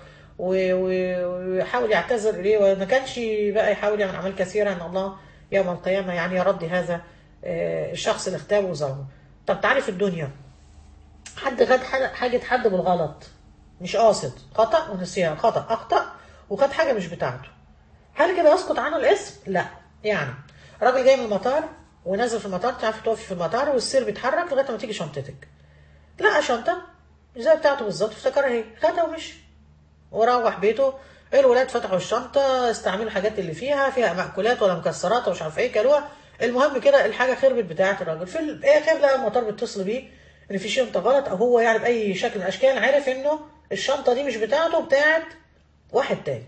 ويحاول يعتذر اليه وما كانش بقى يحاول يعمل اعمال كثيره ان الله يوم القيامه يعني يرد هذا الشخص اللي اغتابه وظلمه. طب تعالي في الدنيا حد خد حاجه حد بالغلط مش قاصد خطا ونسيان خطا اخطا وخد حاجه مش بتاعته. هل كده يسقط عنه الاسم؟ لا يعني راجل جاي من المطار ونازل في المطار تعرفي تقفي في المطار والسير بيتحرك لغايه ما تيجي شنطتك. لقى شنطه زي بتاعته بالظبط افتكرها هي خدها ومشي. وروح بيته الولاد فتحوا الشنطة استعملوا الحاجات اللي فيها فيها مأكولات ولا مكسرات ومش عارف ايه كلوها المهم كده الحاجة خربت بتاعة الراجل في الآخر لقى المطار بيتصل بيه إن في شنطة غلط أو هو يعني بأي شكل من الأشكال عرف إنه الشنطة دي مش بتاعته بتاعة واحد تاني.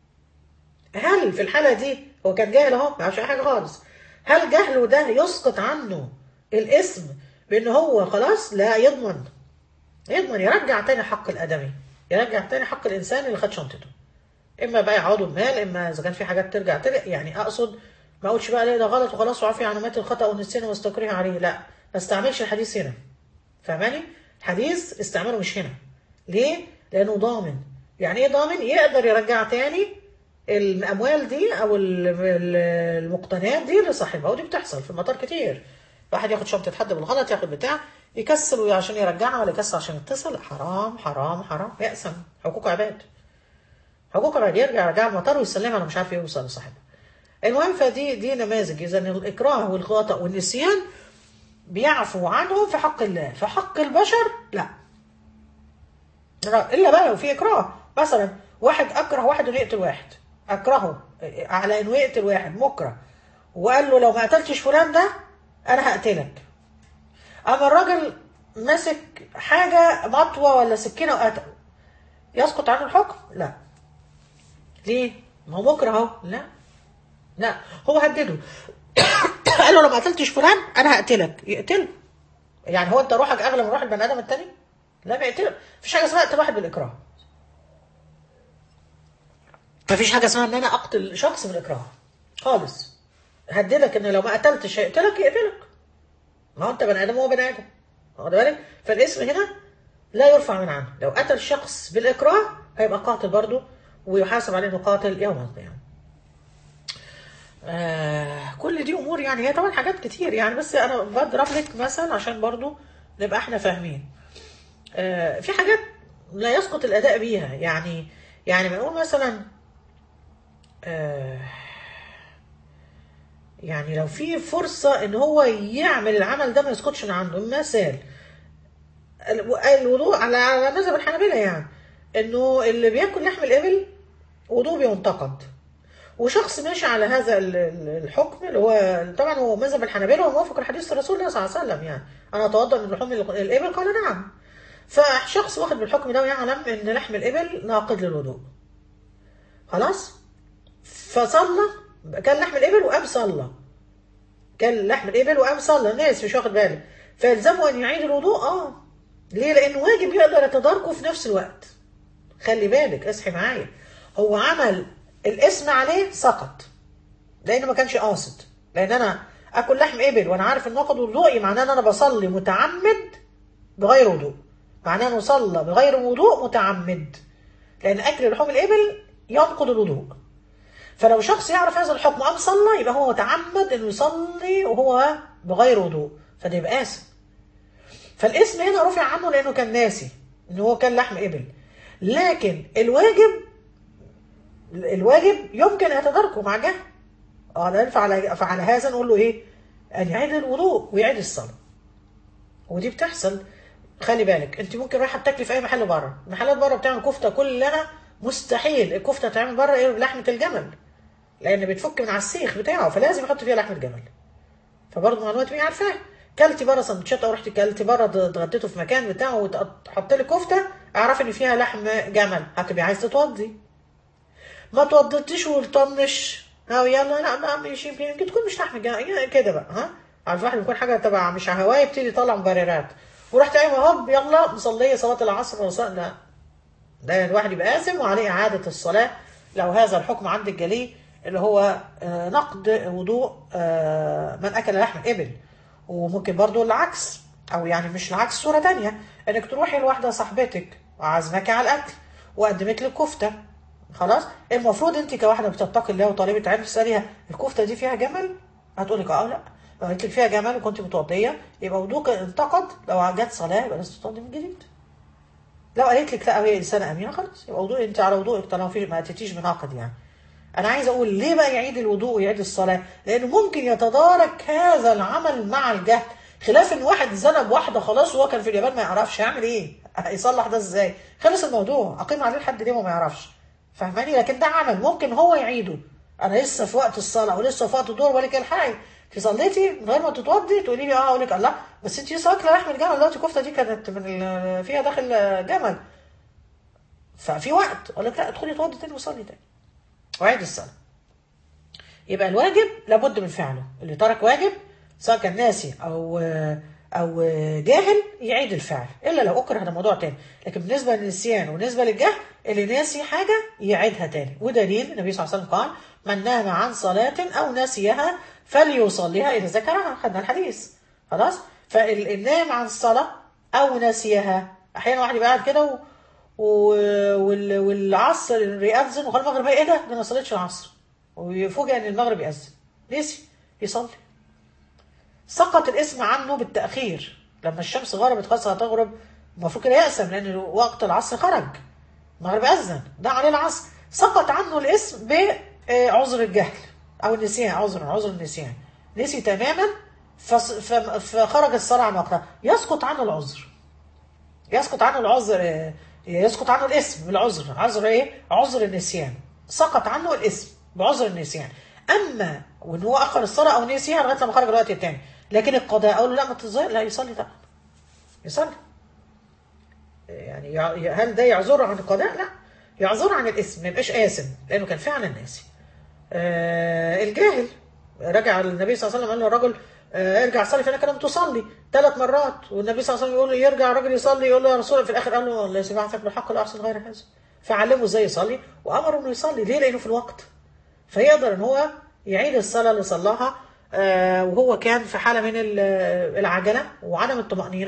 هل في الحالة دي هو كان جاهل أهو ما يعرفش أي حاجة خالص. هل جهله ده يسقط عنه الاسم بإن هو خلاص لا يضمن يضمن يرجع تاني حق الآدمي يرجع تاني حق الانسان اللي خد شنطته اما بقى يعوضوا بمال اما اذا كان في حاجات ترجع ترجع يعني اقصد ما اقولش بقى لا ده غلط وخلاص وعافي عن مات الخطا والنسيان واستكره عليه لا ما استعملش الحديث هنا فاهماني الحديث استعمله مش هنا ليه لانه ضامن يعني ايه ضامن يقدر يرجع تاني الاموال دي او المقتنيات دي لصاحبها ودي بتحصل في المطار كتير واحد ياخد شنطه حد بالغلط ياخد بتاع يكسل عشان يرجعها ولا يكسل عشان يتصل حرام حرام حرام يأسم حقوق عباد حقوق عباد يرجع يرجع المطار ويسلمها انا مش عارف يوصل لصاحبها المهم فدي دي نماذج اذا الاكراه والخطا والنسيان بيعفو عنهم في حق الله في حق البشر لا الا بقى لو في اكراه مثلا واحد اكره واحد انه يقتل واحد اكرهه على انه يقتل واحد مكره وقال له لو ما قتلتش فلان ده انا هقتلك اما الراجل مسك حاجه مطوه ولا سكينه وقتل يسقط عنه الحكم لا ليه ما هو مكره اهو لا لا هو هدده قال له لو ما قتلتش فلان انا هقتلك يقتله يعني هو انت روحك اغلى من روح البني ادم التاني لا بيقتله مفيش حاجه اسمها اقتل واحد بالاكراه مفيش حاجه اسمها ان انا اقتل شخص بالاكراه خالص هددك ان لو ما قتلتش هيقتلك يقتلك ما هو انت بني ادم وهو بني ادم واخد بالك فالاسم هنا لا يرفع من عنه لو قتل شخص بالإكراه هيبقى قاتل برضه ويحاسب عليه انه قاتل يوم القيامة آه كل دي امور يعني هي طبعا حاجات كتير يعني بس انا بضرب لك مثل عشان برضو نبقى احنا فاهمين آه في حاجات لا يسقط الاداء بيها يعني يعني بنقول مثلا آه يعني لو في فرصة ان هو يعمل العمل ده ما يسقطش من عنده مثال ال- الوضوء على على مذهب الحنابلة يعني انه اللي بياكل لحم الابل وضوء بينتقد وشخص ماشي على هذا ال- ال- الحكم اللي هو طبعا هو مذهب الحنابلة وموافق الحديث الرسول الله صلى الله عليه وسلم يعني انا اتوضا من لحوم ال- الابل قال نعم فشخص واخد بالحكم ده ويعلم ان لحم الابل ناقض للوضوء خلاص فصلى كان لحم الابل وقام صلى كان لحم الابل وقام صلى الناس مش واخد باله فيلزمه ان يعيد الوضوء اه ليه لانه واجب يقدر يتداركه في نفس الوقت خلي بالك اصحي معايا هو عمل الاسم عليه سقط لانه ما كانش قاصد لان انا اكل لحم ابل وانا عارف ان نقض وضوئي معناه ان انا بصلي متعمد بغير وضوء معناه انه صلى بغير وضوء متعمد لان اكل لحوم الابل ينقض الوضوء فلو شخص يعرف هذا الحكم قام صلى يبقى هو متعمد انه يصلي وهو بغير وضوء فده يبقى اسم فالاسم هنا رفع عنه لانه كان ناسي ان هو كان لحم ابل لكن الواجب الواجب يمكن يتداركه مع جهل اه ده فعلى فعلى هذا نقول له ايه ان يعيد الوضوء ويعيد الصلاه ودي بتحصل خلي بالك انت ممكن رايحه تاكلي في اي محل بره المحلات بره بتعمل كفته كلها مستحيل الكفته تعمل بره ايه بلحمه الجمل لان بتفك من على السيخ بتاعه فلازم يحط فيها لحمه جمل فبرضه معلومات تبقي عارفاها كلتي بره سندوتشات او رحتي كلتي بره اتغديتوا في مكان بتاعه وتحط لك كفته اعرفي ان فيها لحم جمل هتبقي عايز تتوضي ما توضيتيش وطنش ها يلا لا ما مش يمكن يمكن تكون مش لحم جمل يعني كده بقى ها عارف واحد بيكون حاجه تبع مش على هواه يبتدي يطلع مبررات ورحت قايمه هوب يلا مصليه صلاه العصر وصل لا ده الواحد يبقى آثم وعليه إعادة الصلاة لو هذا الحكم عند الجلي اللي هو آه، نقد وضوء آه، من أكل لحم الإبل وممكن برضو العكس أو يعني مش العكس صورة تانية إنك تروحي لواحدة صاحبتك وعازمك على الأكل وقدمت لك كفتة خلاص المفروض أنت كواحدة بتتقي الله وطالبة علم تسأليها الكفتة دي فيها جمل؟ هتقول لك اه لا لو قالت لك فيها جمل وكنت متوضية يبقى وضوءك انتقد لو جت صلاة يبقى لازم تتوضي من جديد لو قالت لك لا هي انسانه امينه خلاص يبقى وضوء انت على وضوءك طالما في ما اتيتيش بناقض يعني انا عايز اقول ليه بقى يعيد الوضوء ويعيد الصلاه لانه ممكن يتدارك هذا العمل مع الجهل خلاف ان واحد زنى بواحده خلاص وهو كان في اليابان ما يعرفش هيعمل ايه هيصلح ده ازاي خلص الموضوع اقيم عليه لحد ليه ما يعرفش فاهماني لكن ده عمل ممكن هو يعيده انا لسه في وقت الصلاه ولسه في وقت الدور ولك الحي في صليتي من غير ما تتوضي تقولي لي اه اقول لك الله بس انت لسه واكله لحم الجمل دلوقتي الكفته دي كانت من ال- فيها داخل جمل ففي وقت اقول لك لا ادخلي اتوضي تاني وصلي تاني وعيد الصلاه يبقى الواجب لابد من فعله اللي ترك واجب سواء كان ناسي او او جاهل يعيد الفعل الا لو اكره ده موضوع تاني لكن بالنسبه للنسيان وبالنسبه للجهل اللي ناسي حاجه يعيدها تاني ودليل النبي صلى الله عليه وسلم قال من نام عن صلاه او نسيها فليصليها اذا ذكرها خدنا الحديث خلاص فالنام عن الصلاه او نسيها احيانا واحد يبقى قاعد كده و... و... وال... والعصر يأذن وقال المغرب ايه ده؟ ده انا ما صليتش العصر ويفوجئ ان المغرب يأذن نسي يصلي سقط الاسم عنه بالتأخير لما الشمس غربت خلاص هتغرب المفروض كده يأسم لأن وقت العصر خرج المغرب أذن ده عليه العصر سقط عنه الاسم بعذر الجهل أو النسيان عذر عذر النسيان نسي تماما فص- فم- فخرج الصلاة عن وقتها يسقط عنه العذر يسقط عنه العذر آه، يسقط عنه الاسم بالعذر عذر ايه عذر النسيان سقط عنه الاسم بعذر النسيان اما وان هو اخر الصلاه او نسيها لغايه لما خرج الوقت الثاني لكن القضاء اقول له لا ما تظهر لا يصلي طبعا يصلي يعني يع- هل ده يعذره عن القضاء لا يعذره عن الاسم ما يبقاش قاسم لانه كان فعلا ناسي آه الجاهل رجع النبي صلى الله عليه وسلم قال له الرجل آه ارجع صلي فانك لم تصلي ثلاث مرات والنبي صلى الله عليه وسلم يقول له يرجع الراجل يصلي يقول له يا رسول الله في الاخر قال له لا سمعتك بالحق لا احسن غير هذا فعلمه ازاي يصلي وامره انه يصلي ليه لانه في الوقت فيقدر ان هو يعيد الصلاه اللي صلاها آه وهو كان في حاله من ال- العجله وعدم الطمانينه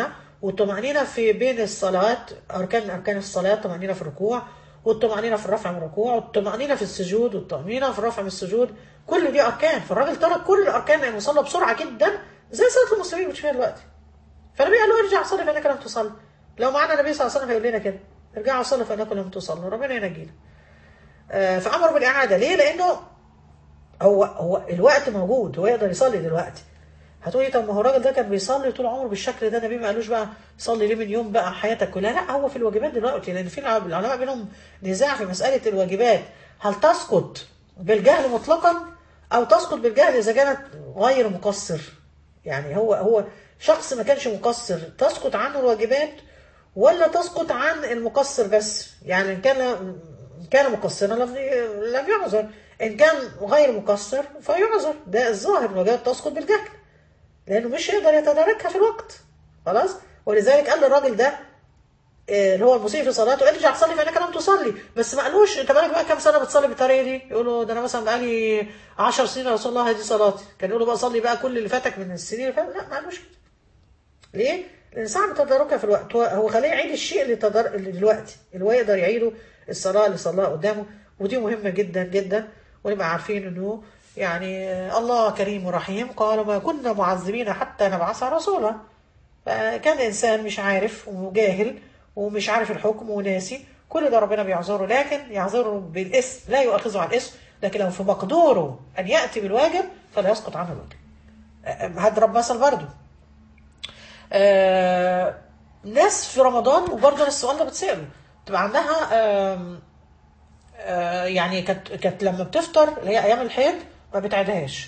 والطمأنينة في بين الصلوات أركان أركان الصلاة الطمأنينة في الركوع والطمأنينة في الرفع من الركوع والطمأنينة في السجود والطمأنينة في الرفع من السجود كل دي أركان فالراجل ترك كل الأركان لأنه صلى بسرعة جدا زي صلاة المسلمين بتشوفها دلوقتي فالنبي قال له ارجع صلي فإنك لم تصلي لو معانا النبي صلى الله عليه وسلم هيقول لنا كده ارجعوا صلوا فإنكم لم تصلوا ربنا ينجينا آه فأمر بالإعادة ليه؟ لأنه هو هو الوقت موجود هو يقدر يصلي دلوقتي هتقولي طب ما هو الراجل ده كان بيصلي طول عمره بالشكل ده النبي ما قالوش بقى صلي ليه من يوم بقى حياتك كلها لا هو في الواجبات دلوقتي لان في العلماء بينهم نزاع في مساله الواجبات هل تسقط بالجهل مطلقا او تسقط بالجهل اذا كانت غير مقصر يعني هو هو شخص ما كانش مقصر تسقط عنه الواجبات ولا تسقط عن المقصر بس يعني ان كان إن كان مقصرا لم لم يعذر ان كان غير مقصر فيعذر ده الظاهر الواجبات تسقط بالجهل لانه مش يقدر يتداركها في الوقت خلاص ولذلك قال للراجل ده اللي هو المسيء في صلاته ارجع صلي فانك لم تصلي بس ما قالوش انت بقالك بقى كام سنه بتصلي بالطريقه دي يقول له ده انا مثلا بقالي 10 سنين يا رسول الله هذه صلاتي كان يقول له بقى صلي بقى كل اللي فاتك من السنين اللي فاتت لا ما قالوش كده ليه؟ لان صعب تداركها في الوقت هو خليه يعيد الشيء اللي, تدر... اللي دلوقتي اللي هو يقدر يعيده الصلاه اللي صلاها قدامه ودي مهمه جدا جدا ونبقى عارفين انه يعني الله كريم ورحيم قال ما كنا معذبين حتى نبعث رسولا فكان الإنسان مش عارف وجاهل ومش عارف الحكم وناسي كل ده ربنا بيعذره لكن يعذره بالاسم لا يؤاخذه على الاسم لكن لو في مقدوره أن يأتي بالواجب فلا يسقط عنه الواجب هضرب مثل برضه آه ناس في رمضان وبرضه السؤال ده بتسأله تبقى عندها آه آه يعني كانت كانت لما بتفطر اللي هي ايام الحيض ما بتعيدهاش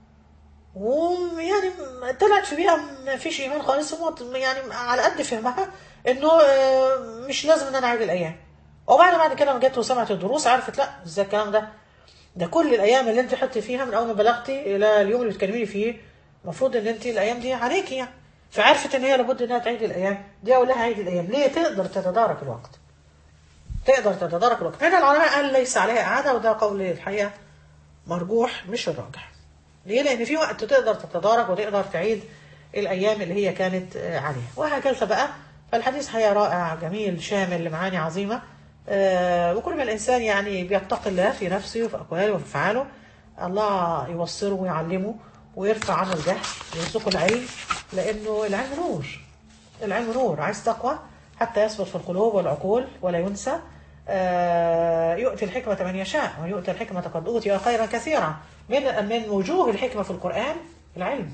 ويعني طلعت في بيها ما فيش ايمان خالص يعني على قد فهمها انه مش لازم ان انا اعيد الايام وبعد بعد كده لما جت وسمعت الدروس عرفت لا ازاي الكلام ده ده كل الايام اللي انت حطي فيها من اول ما بلغتي الى اليوم اللي بتكلميني فيه المفروض ان انت الايام دي عليكي يعني فعرفت ان هي لابد انها تعيد الايام دي اقول لها عيد الايام ليه تقدر تتدارك الوقت تقدر تتدارك الوقت هنا العلماء قال ليس عليها اعاده وده قول الحقيقه مرجوح مش الراجح ليه لان في وقت تقدر تتدارك وتقدر تعيد الايام اللي هي كانت عليها وهكذا بقى فالحديث حقيقه رائع جميل شامل لمعاني عظيمه آه وكل ما الانسان يعني بيتقي الله في نفسه وفي اقواله وفي افعاله الله يوصله ويعلمه ويرفع عنه الجهل ويرزقه العلم لانه العلم نور العلم نور عايز تقوى حتى يثبت في القلوب والعقول ولا ينسى آه يؤتي الحكمة من يشاء ويؤتي الحكمة قد أوتي خيرا كثيرا من من وجوه الحكمة في القرآن العلم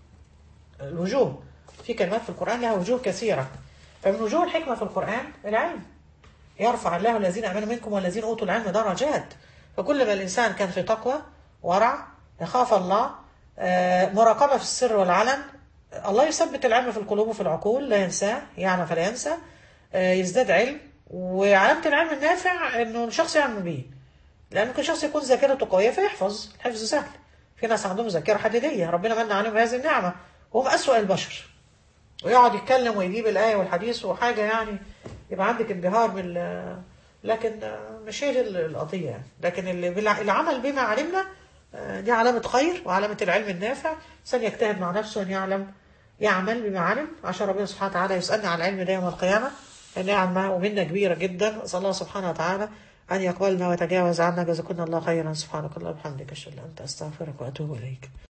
الوجوه في كلمات في القرآن لها وجوه كثيرة فمن وجوه الحكمة في القرآن العلم يرفع الله الذين آمنوا منكم والذين أوتوا العلم درجات فكل ما الإنسان كان في تقوى ورع يخاف الله آه مراقبة في السر والعلن الله يثبت العلم في القلوب وفي العقول لا ينساه يعلم فلا ينسى آه يزداد علم وعلامة العلم النافع انه الشخص يعمل بيه لان ممكن شخص يكون ذاكرته قوية فيحفظ الحفظ سهل في ناس عندهم ذاكرة حديدية ربنا من عليهم بهذه النعمة وهم أسوأ البشر ويقعد يتكلم ويجيب الآية والحديث وحاجة يعني يبقى عندك انبهار من لكن مش هي القضية يعني لكن اللي العمل بما علمنا دي علامة خير وعلامة العلم النافع إنسان يجتهد مع نفسه أن يعلم يعمل بما علم عشان ربنا سبحانه وتعالى يسألنا عن العلم ده يوم القيامة النعمة ومنا كبيرة جدا أسأل الله سبحانه وتعالى أن يقبلنا ويتجاوز عنا جزاكم الله خيرا سبحانك اللهم وبحمدك أشهد أن لا إله إلا أنت أستغفرك وأتوب إليك